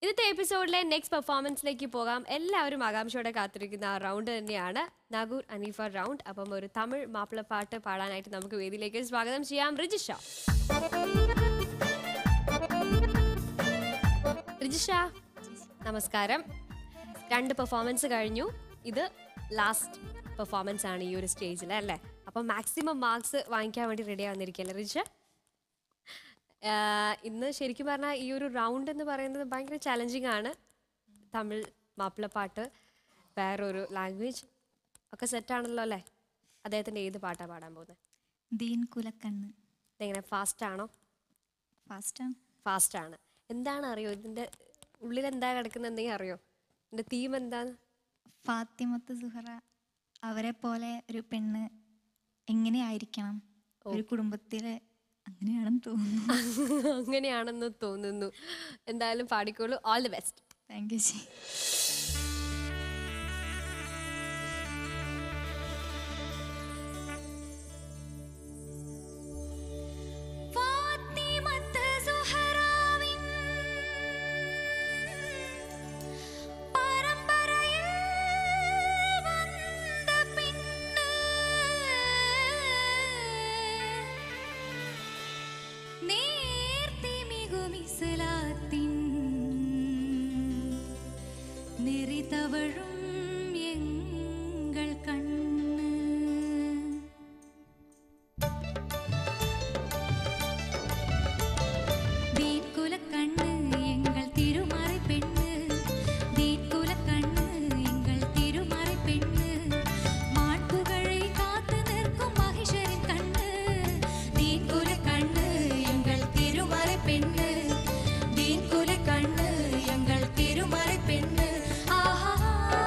ഇന്നത്തെ എപ്പിസോഡിലെ നെക്സ്റ്റ് പെർഫോമൻസിലേക്ക് പോകാം എല്ലാവരും ആകാംക്ഷയോടെ കാത്തിരിക്കുന്ന ആ റൗണ്ട് തന്നെയാണ് നാഗൂർ അനീഫ റൗണ്ട് അപ്പം ഒരു തമിഴ് മാപ്പിളപ്പാട്ട് പാടാനായിട്ട് നമുക്ക് വേദിയിലേക്ക് സ്വാഗതം ചെയ്യാം റിജിഷ റിജിഷ നമസ്കാരം രണ്ട് പെർഫോമൻസ് കഴിഞ്ഞു ഇത് ലാസ്റ്റ് പെർഫോമൻസ് ആണ് ഈ ഒരു സ്റ്റേജിൽ അല്ലേ അപ്പം മാക്സിമം മാർക്സ് വാങ്ങിക്കാൻ വേണ്ടി റെഡി ആവുന്നിരിക്കല്ലേ റിജിഷ ആഹ് ഇന്ന് ശരിക്കും പറഞ്ഞാൽ ഈ ഒരു റൗണ്ട് എന്ന് പറയുന്നത് ഭയങ്കര ചാലഞ്ചിങ് ആണ് തമിഴ് മാപ്പിളപ്പാട്ട് വേറൊരു ലാംഗ്വേജ് ഒക്കെ സെറ്റാണല്ലോ അല്ലേ അദ്ദേഹത്തിൻ്റെ ഏത് പാട്ടാണ് പാടാൻ പോകുന്നത് ദീൻ കുലക്കണ്ണ് ഇതെങ്ങനെ ഫാസ്റ്റ് ആണോ ഫാസ്റ്റാണ് ഫാസ്റ്റ് ആണ് എന്താണ് അറിയോ ഇതിൻ്റെ ഉള്ളിൽ എന്താ കിടക്കുന്നത് എന്തെങ്കിലും അറിയോ ഇതിൻ്റെ തീം എന്താണ് ഫാത്തിമത്ത് സുഹറ അവരെ പോലെ ഒരു പെണ്ണ് എങ്ങനെയായിരിക്കണം ഒരു കുടുംബത്തിലെ അങ്ങനെയാണെന്ന് തോന്നുന്നു അങ്ങനെയാണെന്ന് തോന്നുന്നു എന്തായാലും പാടിക്കോളൂ all the best thank you ji Fathimath സുഹറാവിൻ പരമ്പരയിൽ വന്ന പെണ്ണ് നേർത്തിമികുമിസലാത്തിൻ നെറിതവഴും എങ്ങൾ കണ്ണ് ദീൻകുലക്കണ്ണ് എங்கள் തിരുമறை പെണ്ണ് ദീൻകുലക്കണ്ണ് എங்கள் തിരുമறை പെണ്ണ് മാട്ടുകഴை കാത്തു നിൽക്കും മഹിഷരിൻ കണ്ണ് ദീൻകുലക്കണ്ണ് எங்கள் തിരുമறை പെണ്ണ് ദീൻകുലക്കണ്ണ് எங்கள் തിരുമறை പെണ്ണ് ആഹാ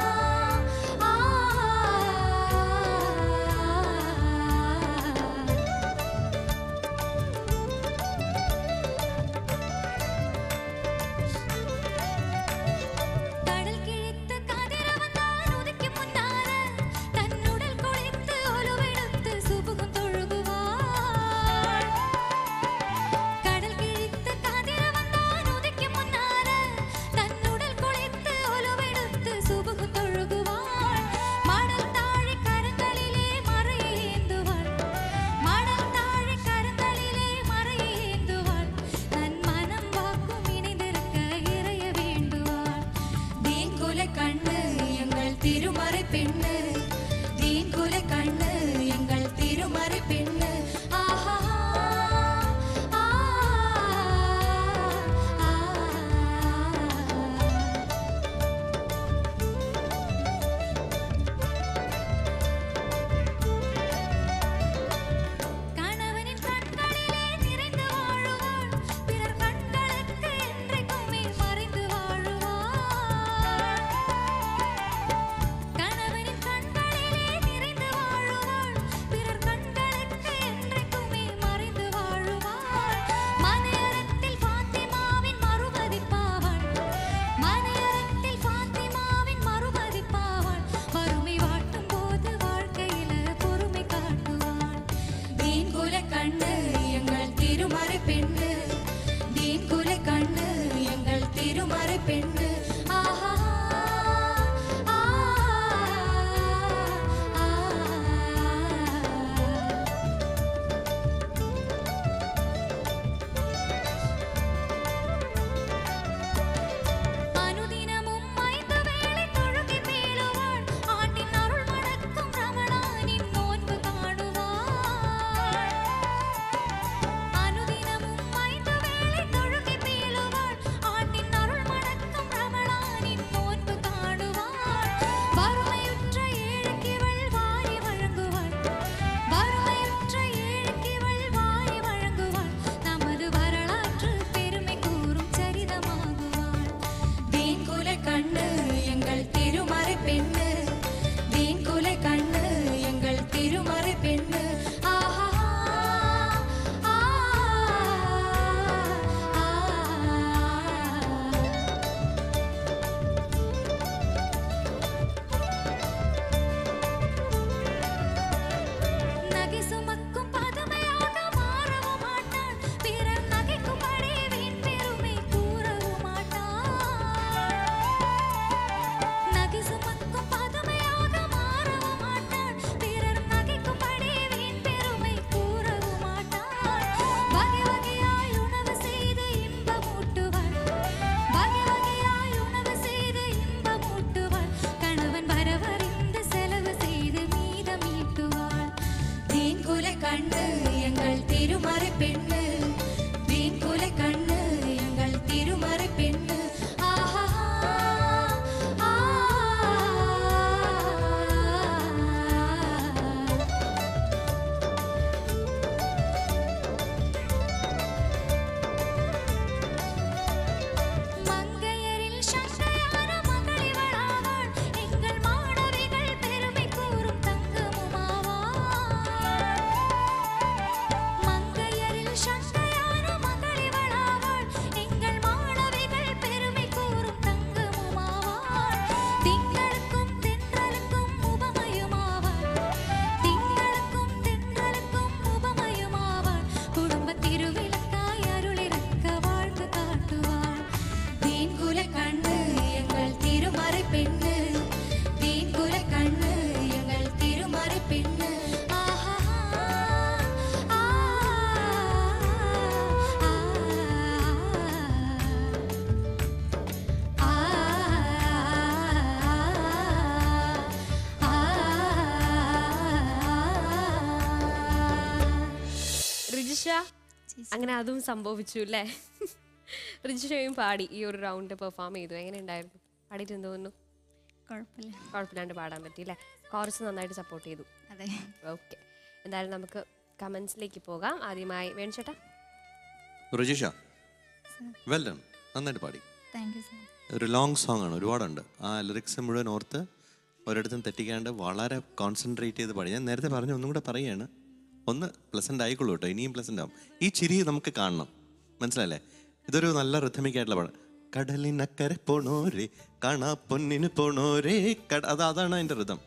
റിജിഷ അങ്ങനെ അതും സംഭവിച്ചു അല്ലേ റിജിഷയും പാടി ഈ ഒരു റൗണ്ട് പെർഫോം ചെയ്തു എങ്ങനെ ഉണ്ടായിരുന്നു പാടിയിട്ട് എന്ത് തോന്നുന്നു കുഴപ്പമില്ല കുഴപ്പമില്ലാണ്ട് പാടാൻ പറ്റി അല്ലേ കോറസ് നന്നായിട്ട് സപ്പോർട്ട് ചെയ്തു അതെ ഓക്കെ എന്തായാലും നമുക്ക് കമൻസിലേക്ക് പോകാം ആദ്യമായി വേണിച്ചേട്ടാ റുജിഷ വെൽ ഡൺ നന്നായിട്ട് പാടി താങ്ക് യു സർ ഒരു ലോങ് സോങ് ആണ് ഒരുപാടുണ്ട് ആ ലിറിക്സ് മുഴുവൻ ഓർത്ത് ഒരിടത്തും തെറ്റിക്കാണ്ട് വളരെ കോൺസെൻട്രേറ്റ് ചെയ്ത് പാടി ഞാൻ നേരത്തെ പറഞ്ഞു ഒന്നും കൂടെ പറയുകയാണ് ഒന്ന് പ്ലസൻ്റ് ആയിക്കോളൂ കേട്ടോ ഇനിയും പ്ലസൻ്റ് ആവും ഈ ചിരി നമുക്ക് കാണണം മനസ്സിലല്ലേ ഇതൊരു നല്ല റിഥമിക് ആയിട്ടുള്ള പാടാം കടലിനക്കരെ പോണോരേ കാണാ പൊന്നിന് പോണോരേ കട അത് അതാണ് അതിൻ്റെ ഋതം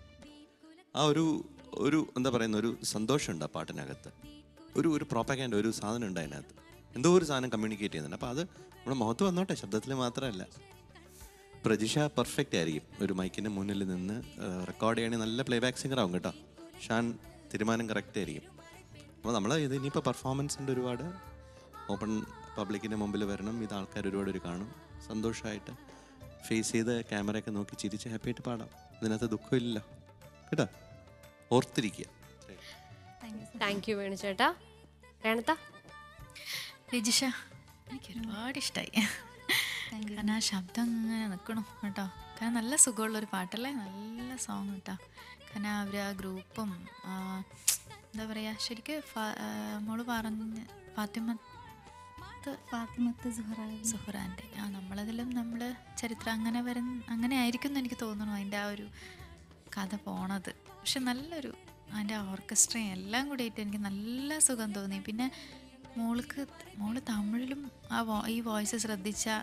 ആ ഒരു ഒരു എന്താ പറയുന്ന ഒരു സന്തോഷമുണ്ട് ആ പാട്ടിനകത്ത് ഒരു ഒരു പ്രോപ്പഗാൻഡ് ഒരു സാധനം ഉണ്ട് അതിനകത്ത് എന്തോ ഒരു സാധനം കമ്മ്യൂണിക്കേറ്റ് ചെയ്യുന്നുണ്ട് അപ്പോൾ അത് നമ്മുടെ മുഖത്ത് വന്നോട്ടെ ശബ്ദത്തിൽ മാത്രമല്ല പ്രജിഷ പെർഫെക്റ്റ് ആയിരിക്കും ഒരു മൈക്കിൻ്റെ മുന്നിൽ നിന്ന് റെക്കോർഡ് ചെയ്യണമെങ്കിൽ നല്ല പ്ലേ ബാക്ക് സിംഗർ ആവും കേട്ടോ ഷാൻ തീരുമാനം കറക്റ്റ് ആയിരിക്കും അപ്പോൾ നമ്മൾ ഇത് ഇനിയിപ്പോൾ പെർഫോമൻസിൻ്റെ ഒരുപാട് ഓപ്പൺ പബ്ലിക്കിൻ്റെ മുമ്പിൽ വരണം ഇത് ആൾക്കാർ ഒരുപാട് ഒരു കാണും സന്തോഷമായിട്ട് ഫേസ് ചെയ്ത് ക്യാമറയൊക്കെ നോക്കി ചിരിച്ച് ഹാപ്പി ആയിട്ട് പാടാം ഇതിനകത്ത് ദുഃഖമില്ല കേട്ടോ ഓർത്തിരിക്കുക thank you sir thank you വേണിച്ചേട്ടാ രേണത്ത രജിഷ എനിക്ക് ഒരുപാട് ഇഷ്ടമായി കാരണം ആ ശബ്ദം ഇങ്ങനെ നിൽക്കണം കേട്ടോ കാരണം നല്ല സുഖമുള്ളൊരു പാട്ടല്ലേ നല്ല സോങ് കേട്ടോ കാരണം അവർ ആ ഗ്രൂപ്പും ആ, എന്താ പറയുക ശരിക്കും ഫാ- ആ, മോള് പറഞ്ഞ് ഫാത്തിമത്ത് ഫാത്തിമത്ത് സുഹറ സുഹ്റാൻ്റെ ആ നമ്മളതിലും നമ്മൾ ചരിത്രം അങ്ങനെ വരുന്ന അങ്ങനെ ആയിരിക്കും എന്ന് എനിക്ക് തോന്നുന്നു അതിൻ്റെ ആ ഒരു കഥ പോണത് പക്ഷെ നല്ലൊരു അതിൻ്റെ ഓർക്കസ്ട്രയും എല്ലാം കൂടിയിട്ട് എനിക്ക് നല്ല സുഖം തോന്നി പിന്നെ മോൾക്ക് മോള് തമിഴിലും ആ വോ ഈ വോയിസ് ശ്രദ്ധിച്ചാൽ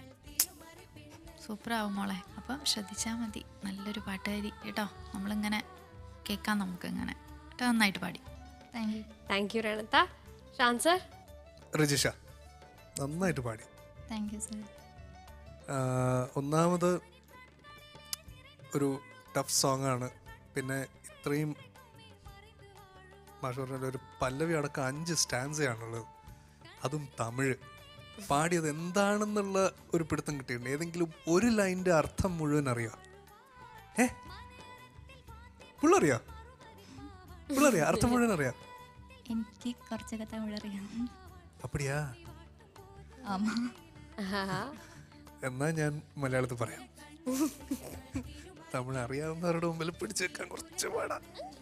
സൂപ്പറാവും മോളെ അപ്പം ശ്രദ്ധിച്ചാൽ മതി നല്ലൊരു പാട്ടുകാരി കേട്ടോ നമ്മളിങ്ങനെ കേൾക്കാം നമുക്ക് ഇങ്ങനെ കേട്ടോ നന്നായിട്ട് പാടി thank you thank you Renatha Shan sir Rajisha നന്നായിട്ട് പാടി താങ്ക് യു സർ ആഹ് ഒന്നാമത് ഒരു ടഫ് സോങ് ആണ് പിന്നെ ഇത്രയും മാഷ് പറഞ്ഞ ഒരു പല്ലവി അടക്കം അഞ്ച് സ്റ്റാൻസയാണുള്ളത് അതും തമിഴ് പാടിയത് എന്താണെന്നുള്ള ഒരു പിടുത്തം കിട്ടിയിട്ടുണ്ട് ഏതെങ്കിലും ഒരു ലൈൻ്റെ അർത്ഥം മുഴുവൻ അറിയോ ഏ പുള്ളറിയോ പുള്ളറിയാ അർത്ഥം മുഴുവൻ അറിയാം എനിക്ക് കുറച്ചൊക്കെ തമിഴ് അറിയാം അപ്പടിയാ ആമാ എന്നാ ഞാൻ മലയാളത്തിൽ പറയാം തമിഴ് അറിയാവുന്നവരുടെ മുമ്പിൽ പിടിച്ചു വെക്കാൻ കുറച്ച് പാടാ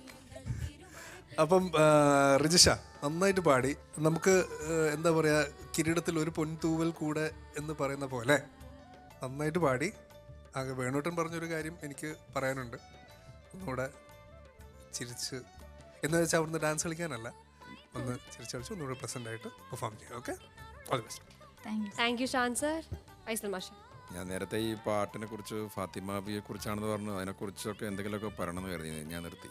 അപ്പം ആ, റിജിഷ നന്നായിട്ട് പാടി നമുക്ക് ആ, എന്താ പറയാ കിരീടത്തിൽ ഒരു പൊൻതൂവൽ കൂടെ എന്ന് പറയുന്ന പോലെ നന്നായിട്ട് പാടി ആകെ വേണൂട്ടൻ പറഞ്ഞൊരു കാര്യം എനിക്ക് പറയാനുണ്ട് ഒന്നുകൂടെ ചിരിച്ച് എന്ന് വെച്ചാൽ അവിടുന്ന് ഡാൻസ് കളിക്കാനല്ല ഒന്ന് ചിരിച്ച് കളിച്ച് ഒന്നുകൂടെ പ്രസന്റ് ആയിട്ട് പെർഫോം ചെയ്യാം okay all the best thank you thank you Shan sir Faisal മാഷ ഞാൻ നേരത്തെ ഈ പാട്ടിനെ കുറിച്ച് ഫാത്തിമാബിയെ കുറിച്ചാണെന്ന് പറഞ്ഞു അതിനെക്കുറിച്ചൊക്കെ എന്തെങ്കിലുമൊക്കെ പറയണമെന്ന് കരുതി ഞാൻ നിർത്തി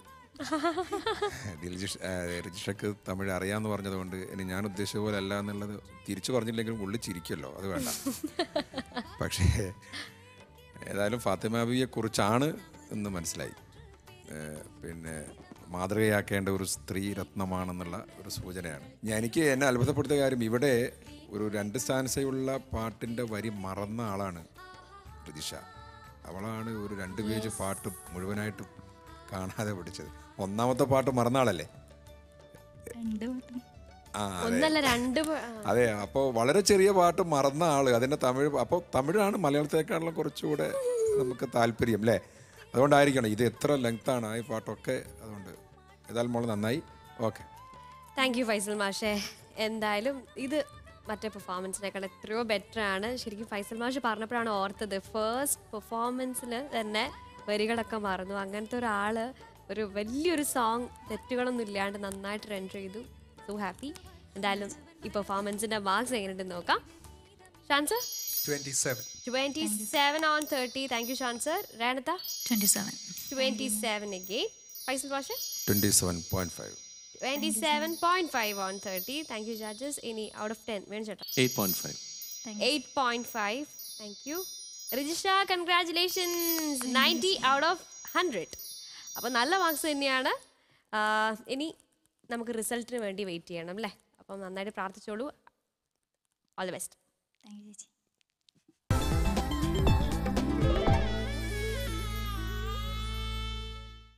ദിൽജിഷ് ആ, രജിഷക്ക് തമിഴ് അറിയാമെന്ന് പറഞ്ഞതുകൊണ്ട് ഇനി ഞാൻ ഉദ്ദേശിച്ച പോലെ അല്ല എന്നുള്ളത് തിരിച്ചു പറഞ്ഞില്ലെങ്കിലും ഉള്ളിൽ ചിരിക്കുമല്ലോ അത് വേണ്ട പക്ഷേ ഏതായാലും ഫാത്തിമാബിയെ കുറിച്ചാണ് എന്ന് മനസ്സിലായി ഏ, പിന്നെ മാതൃകയാക്കേണ്ട ഒരു സ്ത്രീ രത്നമാണെന്നുള്ള ഒരു സൂചനയാണ് ഞാൻ എനിക്ക് എന്നെ അത്ഭുതപ്പെടുത്തിയ കാര്യം ഇവിടെ ഒരു രണ്ട് സ്ഥാനസയുള്ള പാട്ടിൻ്റെ വരി മറന്ന ആളാണ് പ്രതീക്ഷ അവളാണ് ഒരു രണ്ട് പേജ് പാട്ട് മുഴുവനായിട്ട് കാണാതെ പഠിച്ചത് ഒന്നാമത്തെ പാട്ട് മറന്ന ആളല്ലേ രണ്ട് പാട്ടും ആ അതെ ഒന്നല്ല രണ്ട് പ- ആ. അതെ അപ്പോൾ വളരെ ചെറിയ പാട്ട് മറന്ന ആള് അതിൻ്റെ തമിഴ് അപ്പോൾ തമിഴാണ് മലയാളത്തേക്കാളും കുറച്ചുകൂടെ നമുക്ക് താല്പര്യം അല്ലേ അതുകൊണ്ടായിരിക്കണം ഇത് എത്ര ലെങ്ത്താണ് ഈ പാട്ടൊക്കെ അതുകൊണ്ട് ഏതായാലും മോള് നന്നായി ഓക്കെ താങ്ക് യു ഫൈസൽ മാഷേ എന്തായാലും ഇത് മറ്റേ പെർഫോമൻസിനേക്കാൾ എത്രയോ ബെറ്റർ ആണ് ശരിക്കും ഫൈസൽ മാഷ് പറഞ്ഞപ്പോഴാണ് ഓർത്തത് ഫസ്റ്റ് പെർഫോമൻസിൽ തന്നെ വരികളൊക്കെ മറന്നു അങ്ങനത്തെ ഒരാൾ ഒരു വലിയൊരു സോങ് തെറ്റുകളൊന്നും ഇല്ലാണ്ട് നന്നായിട്ട് റെൻഡർ ചെയ്തു സോ ഹാപ്പി എന്തായാലും ഈ പെർഫോമൻസിൻ്റെ മാർക്സ് എങ്ങനെയുണ്ടെന്ന് നോക്കാം Shan sir twenty seven twenty seven on thirty thank you Shan sir Renatha twenty seven twenty seven again Faisal മാഷ് twenty seven point five 27.5 on 30. Thank you, judges. Any out of 10? Venu chetta. Eight point five 8.5. Thank you. Rijisha, congratulations. 90 out of 100. അപ്പോൾ നല്ല marks തന്നെയാണ് ആ, ഇനി നമുക്ക് റിസൾട്ടിന് വേണ്ടി wait ചെയ്യണം അല്ലേ അപ്പം നന്നായിട്ട് പ്രാർത്ഥിച്ചോളൂ all the best thank you ചേച്ചി